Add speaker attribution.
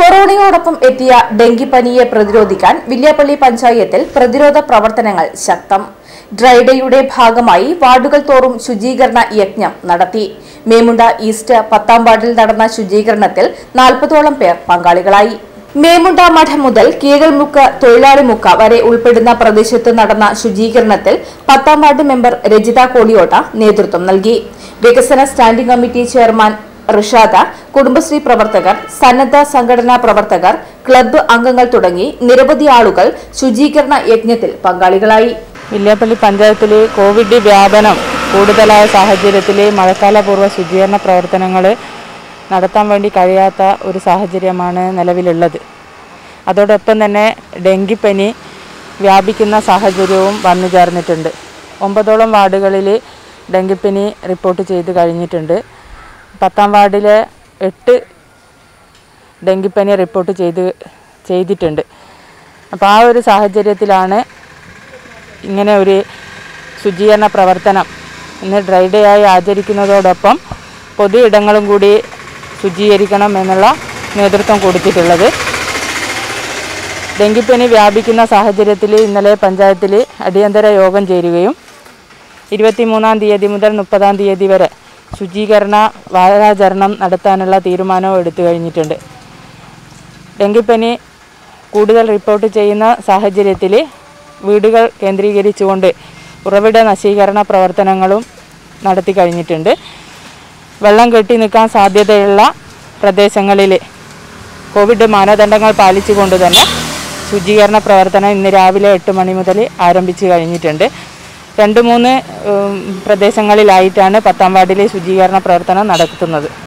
Speaker 1: കൊറോണയോടൊപ്പം എത്തിയ ഡെങ്കിപ്പനിയെ പ്രതിരോധിക്കാൻ വില്യാപ്പള്ളി പഞ്ചായത്തിൽ പ്രതിരോധ പ്രവർത്തനങ്ങൾ ശക്തം ഡ്രൈഡേയുടെ ഭാഗമായി വാർഡുകൾ തോറും ശുചീകരണ യജ്ഞം നടത്തി മേമുണ്ട ഈസ്റ്റ് പത്താം വാർഡിൽ നടന്ന ശുചീകരണത്തിൽ നാൽപ്പതോളം പേർ പങ്കാളികളായി മേമുണ്ട മഠം മുതൽ കീഴൽമുക്ക് തൊഴിലാളിമുക്ക വരെ ഉൾപ്പെടുന്ന പ്രദേശത്ത് നടന്ന ശുചീകരണത്തിൽ പത്താം വാർഡ് മെമ്പർ രജിത കോളിയോട്ട നേതൃത്വം നൽകി വികസന standing committee chairman Rishad Kudumbashree പ്രവർത്തകർ സന്നദ്ധ സംഘടനാ പ്രവർത്തകർ ക്ലബ്ബ് അംഗങ്ങൾ തുടങ്ങി നിരവധി ആളുകൾ ശുചീകരണ യജ്ഞത്തിൽ പങ്കാളികളായി
Speaker 2: വില്യാപ്പള്ളി പഞ്ചായത്തിൽ കോവിഡ് വ്യാപനം കൂടുതലായ സാഹചര്യത്തിൽ മഴക്കാലപൂർവ്വ ശുചീകരണ പ്രവർത്തനങ്ങൾ നടത്താൻ വേണ്ടി കഴിയാത്ത ഒരു സാഹചര്യമാണ് നിലവിലുള്ളത് അതോടൊപ്പം തന്നെ ഡെങ്കിപ്പനി വ്യാപിക്കുന്ന സാഹചര്യവും വന്നു ചേർന്നിട്ടുണ്ട് ഒമ്പതോളം വാർഡുകളിൽ ഡെങ്കിപ്പനി റിപ്പോർട്ട് ചെയ്ത് കഴിഞ്ഞിട്ടുണ്ട് പത്താം വാർഡിലെ എട്ട് ഡെങ്കിപ്പനി റിപ്പോർട്ട് ചെയ്ത് ചെയ്തിട്ടുണ്ട് അപ്പോൾ ആ ഒരു സാഹചര്യത്തിലാണ് ഇങ്ങനെ ഒരു ശുചീകരണ പ്രവർത്തനം ഇന്ന് ഡ്രൈ ഡേ ആയി ആചരിക്കുന്നതോടൊപ്പം പൊതു ഇടങ്ങളും കൂടി ശുചീകരിക്കണം എന്നുള്ള നേതൃത്വം കൊടുത്തിട്ടുള്ളത് ഡെങ്കിപ്പനി വ്യാപിക്കുന്ന സാഹചര്യത്തിൽ ഇന്നലെ പഞ്ചായത്തിൽ അടിയന്തര യോഗം ചേരുകയും ഇരുപത്തിമൂന്നാം തീയതി മുതൽ മുപ്പതാം തീയതി വരെ ശുചീകരണ വാരാചരണം നടത്താനുള്ള തീരുമാനവും എടുത്തു കഴിഞ്ഞിട്ടുണ്ട് ഡെങ്കിപ്പനി കൂടുതൽ റിപ്പോർട്ട് ചെയ്യുന്ന സാഹചര്യത്തിൽ വീടുകൾ കേന്ദ്രീകരിച്ചുകൊണ്ട് ഉറവിട നശീകരണ പ്രവർത്തനങ്ങളും നടത്തി കഴിഞ്ഞിട്ടുണ്ട് വെള്ളം കെട്ടി നിൽക്കാൻ സാധ്യതയുള്ള പ്രദേശങ്ങളിൽ കോവിഡ് മാനദണ്ഡങ്ങൾ പാലിച്ചുകൊണ്ട് തന്നെ ശുചീകരണ പ്രവർത്തനം ഇന്ന് രാവിലെ എട്ട് മണി മുതൽ ആരംഭിച്ചു കഴിഞ്ഞിട്ടുണ്ട് രണ്ട് മൂന്ന് ഉം, പ്രദേശങ്ങളിലായിട്ടാണ് പത്താം വാർഡിലെ ശുചീകരണ പ്രവർത്തനം നടത്തുന്നത്